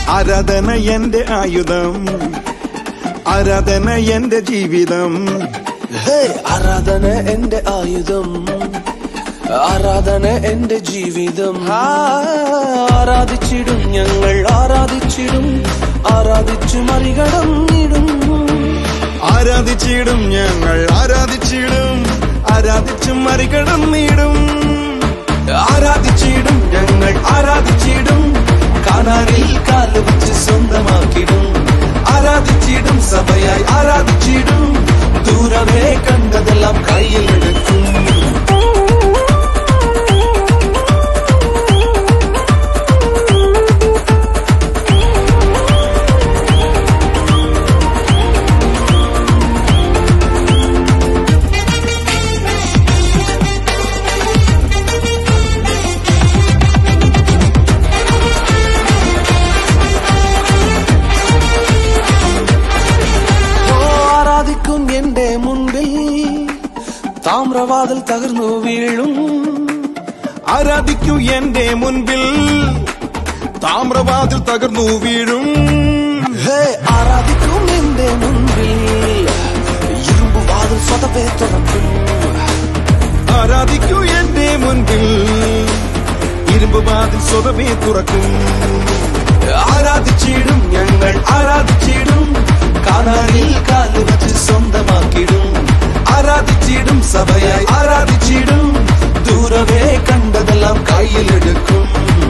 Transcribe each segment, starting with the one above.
ആരാധന എന്റെ ആയുധം ആരാധന എന്റെ ജീവിതം ഹേ ആരാധന എന്റെ ആയുധം ആരാധന എന്റെ ജീവിതം ആ, ആരാധിച്ചിടും ഞങ്ങൾ ആരാധിച്ചിടും ആരാധിച്ചു മറികടന്നിടും ആരാധിച്ചിടും ഞങ്ങൾ ആരാധിച്ചിടും ആരാധിച്ചു മറികടന്നിടും ആരാധിച്ചിടും ഞങ്ങൾ ആരാധിച്ചിടും കാനാറിൽ കാല് വെച്ച് സ്വന്തമാക്കിടും ആരാധിച്ചിടും സഭയായി ആരാധിച്ചിടും ദൂരമേ കണ്ടതെല്ലാം കയ്യിലെടുക്കും ഓ, ആരാധിക്കും എന്റെ മുൻപിൽ താമ്രവാതിൽ തകർന്നു വീഴും ആരാധിക്കൂ എന്റെ മുൻപിൽ താമ്രവാതിൽ തകർന്നു വീഴും ഹേ ആരാധിക്കും എന്റെ മുൻപിൽ ഇരുമ്പ് വാതിൽ സ്വതവേ തുറക്കും ആരാധിക്കൂ എന്റെ മുൻപിൽ ഇരുമ്പ് വാതിൽ സ്വതവേ തുറക്കും ആരാധിച്ചിടും ഞങ്ങൾ ആരാധിച്ചിടും കാനാറിൽ കാല് വെച്ച് സ്വന്തമാക്കിടും ആരാധിച്ചിടും സഭയായി ആരാധിച്ചിടും ദൂരവേ കണ്ടതെല്ലാം കയ്യിലെടുക്കും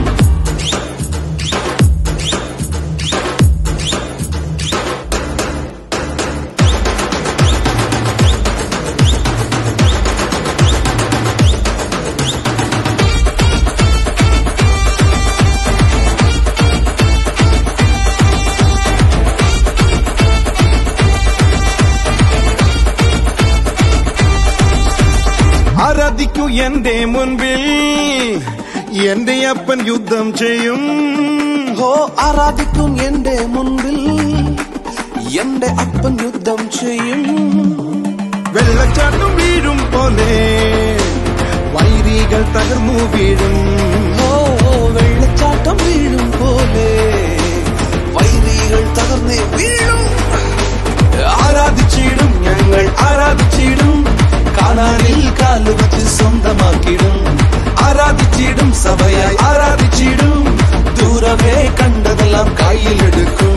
ആരാധിക്കൂ എന്റെ മുൻപിൽ എന്റെ അപ്പൻ യുദ്ധം ചെയ്യും ഹോ ആരാധിക്കും എന്റെ മുൻപിൽ എന്റെ അപ്പൻ യുദ്ധം ചെയ്യും വെള്ളച്ചാട്ടം വീഴും പോലെ വൈരികൾ തകർന്നു വീഴും ഓ വെള്ളച്ചാട്ടം വീഴും പോലെ വൈരികൾ തകർന്നേ വീഴും ആരാധിച്ചിടും ഞങ്ങൾ ആരാധിച്ചിടും കാനാറിൽ കാല് വെച്ച് സ്വന്തമാക്കിടും ആരാധിച്ചിടും സഭയായി ആരാധിച്ചിടും ദൂരമേ കണ്ടതെല്ലാം കയ്യിലെടുക്കും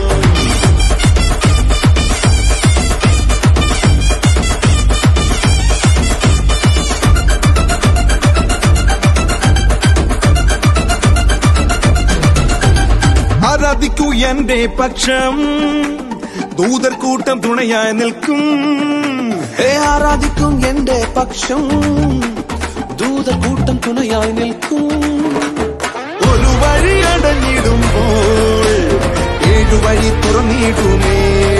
ആരാധിക്കൂ എന്റെ പക്ഷം ദൂതർ കൂട്ടം തുണയായി നിൽക്കും ഹേ ആരാധിക്കും എന്റെ പക്ഷം ദൂതകൂട്ടം തുണയായി നിൽക്കും ഒരു വഴി അടഞ്ഞിടുമ്പോൾ ഏഴു വഴി തുറന്നിടുമേ